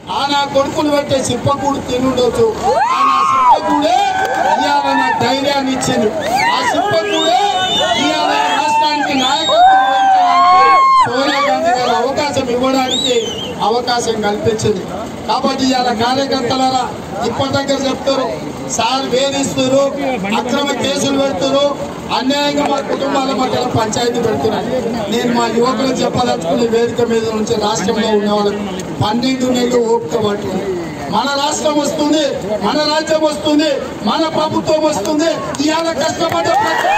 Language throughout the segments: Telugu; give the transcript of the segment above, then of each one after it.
ఆ నా కొడుకులు పెట్టే సిప్పకూడు తినుండొచ్చు ఆ నా సిప్పకూడే ఇవాళ నాకు ధైర్యాన్ని ఇచ్చింది ఆ సిప్పకూడే ఇవాళ రాష్ట్రానికి నాయకత్వం వహించడానికి సోనియా గాంధీ గారు అవకాశం ఇవ్వడానికి అవకాశం కల్పించింది కాబట్టి ఇవాళ కార్యకర్తలారా ఇప్పటి దగ్గర చెప్తారు సార్ వేధిస్తారు అక్రమ కేసులు పెడుతున్నారు అన్యాయంగా మా కుటుంబాల మధ్యలో పంచాయతీ పెడుతున్నారు నేను మా యువకులకు చెప్పదలుచుకుని వేదిక మీద నుంచి రాష్ట్రంలో ఉన్న వాళ్ళకి పన్నెండు నెలలు ఓపిక పట్టింది మన రాష్ట్రం వస్తుంది మన రాజ్యం వస్తుంది మన ప్రభుత్వం వస్తుంది ఇవాళ కష్టపడ్డ ప్రతి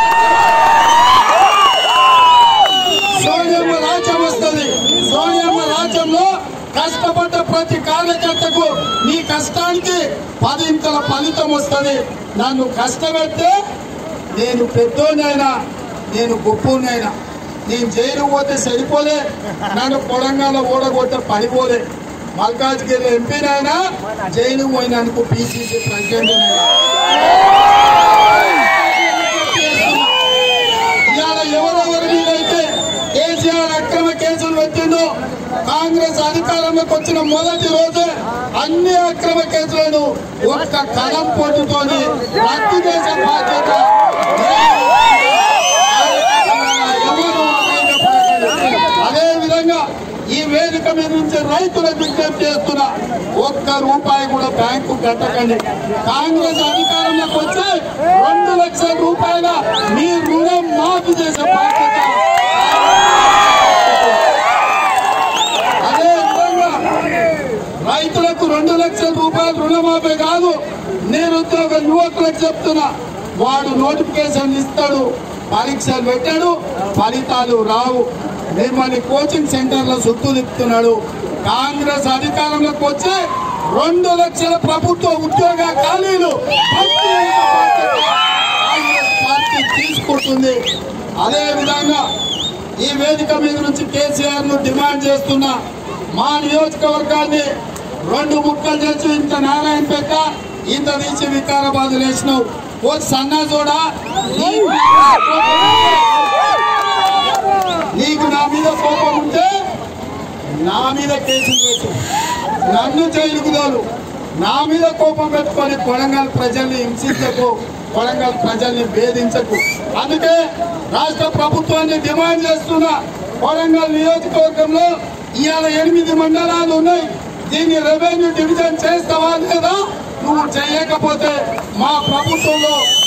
సోనియమ్మ రాజ్యం వస్తుంది సోనియమ్మ రాజ్యంలో కష్టపడ్డ ప్రతి కార్యకర్తకు నీ కష్టానికి పదింతల ఫలితం వస్తుంది నన్ను కష్టపెడితే నేను పెద్దోనైనా నేను గొప్పోనైనా నేను జైలు పోతే సరిపోలే నన్ను కొడంగాల ఓడగొట్టే పడిపోలే మల్కాజ్గిరి ఎంపీనైనా జైలు పోయినందుకు బీసీసీ ప్రెసిడెంట్ ఇవాళ ఎవరెవరి మీద అయితే కేసీఆర్ అక్రమ కేసులు పెట్టిందో కాంగ్రెస్ అధికారంలోకి వచ్చిన మొదటి రోజే అన్ని అక్రమ కేసులను ఒక్క కలం పోటుతోని రద్దు చేసే బాధ్యత ఎవరు అధైర్యపడకండి. అదే విధంగా ఈ వేదిక మీద నుంచి రైతులకు విజ్ఞప్తి చేస్తున్నా ఒక్క రూపాయి కూడా బ్యాంకు కట్టకండి కాంగ్రెస్ అధికారంలోకి వచ్చి రెండు లక్షల రూపాయల మీ రుణం మాఫీ చేసే బాధ్యత అదే విధంగా రైతులకు రెండు లక్షల రూపాయలు రుణమాఫీ కాదు నిరుద్యోగ యువకులకు చెప్తున్నా వాడు నోటిఫికేషన్ ఇస్తాడు పరీక్షలు పెట్టాడు ఫలితాలు రావు మిమ్మల్ని కోచింగ్ సెంటర్లో సుత్తు తిప్పుతున్నాడు కాంగ్రెస్ అధికారంలోకి వచ్చి రెండు లక్షల ప్రభుత్వ ఉద్యోగ ఖాళీలు భర్తీ చేసే బాధ్యత కాంగ్రెస్ పార్టీ తీసుకుంటుంది అదే విధంగా ఈ వేదిక మీద నుంచి కేసీఆర్ ను డిమాండ్ చేస్తున్నా మా నియోజకవర్గాన్ని రెండు ముక్కలు చేసి ఇంత నారాయణ పెక్క ఇంత తీసి వికారాబాద్ వేసినావు ఓ సన్నా చూడా నీకు నా మీద కోపం ఉంటే నా మీద కేసులు పెట్టు నన్ను జైలుకు తోలు నా మీద కోపం పెట్టుకొని కొడంగల్ ప్రజల్ని హింసించకు కొడంగల్ ప్రజల్ని వేధించకు అందుకే రాష్ట్ర ప్రభుత్వాన్ని డిమాండ్ చేస్తున్నా కొడంగల్ నియోజకవర్గంలో ఇవాళ ఎనిమిది మండలాలు ఉన్నాయి దీన్ని రెవెన్యూ డివిజన్ చేస్తావా లేదా నువ్వు చేయకపోతే మా ప్రభుత్వంలో